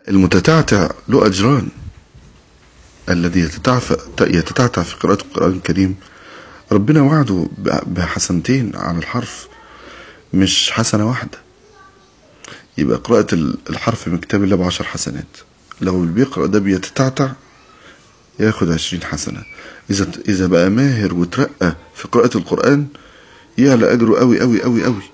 المتتعتع له أجران الذي يتتعف- يتتعتع في قراءة القرآن الكريم ربنا وعده ب- بحسنتين على الحرف مش حسنة واحدة يبقى قراءة ال- الحرف من كتاب الله بعشر حسنات لو اللي بيقرأ ده بيتتعتع ياخد عشرين حسنة إذا إذا بقى ماهر وترقى في قراءة القرآن يعلى أجره أوي أوي أوي أوي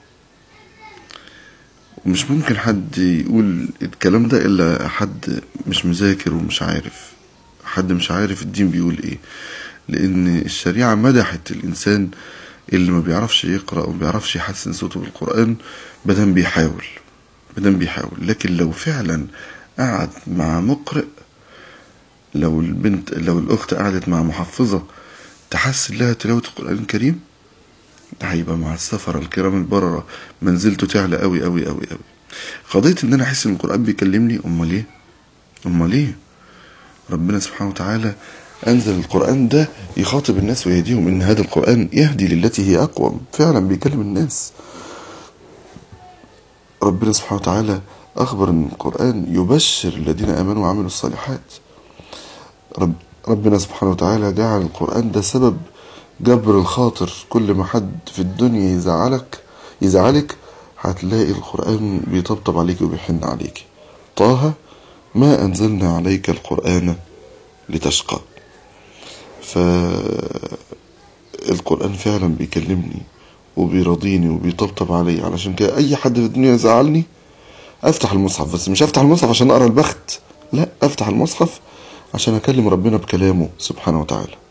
ومش ممكن حد يقول الكلام ده إلا حد مش مذاكر ومش عارف حد مش عارف الدين بيقول إيه لأن الشريعة مدحت الإنسان اللي ما بيعرفش يقرأ وما بيعرفش يحسن صوته بالقرآن بدل بيحاول بدل بيحاول لكن لو فعلا قعد مع مقرئ لو البنت لو الأخت قعدت مع محفظة تحسن لها تلاوة القرآن الكريم هيبقى مع السفرة الكرام البررة منزلته تعلى قوي قوي قوي قوي قضية ان انا احس ان القرآن بيكلمني امال ايه امال ايه ربنا سبحانه وتعالى انزل القرآن ده يخاطب الناس ويهديهم ان هذا القرآن يهدي للتي هي اقوم فعلا بيكلم الناس ربنا سبحانه وتعالى اخبر ان القرآن يبشر الذين امنوا وعملوا الصالحات رب ربنا سبحانه وتعالى جعل القرآن ده سبب جبر الخاطر كل ما حد في الدنيا يزعلك يزعلك هتلاقي القرآن بيطبطب عليك وبيحن عليك طه ما أنزلنا عليك القرآن لتشقى فالقرآن فعلا بيكلمني وبيرضيني وبيطبطب علي علشان كده أي حد في الدنيا يزعلني أفتح المصحف بس مش أفتح المصحف عشان أقرأ البخت لا أفتح المصحف عشان أكلم ربنا بكلامه سبحانه وتعالى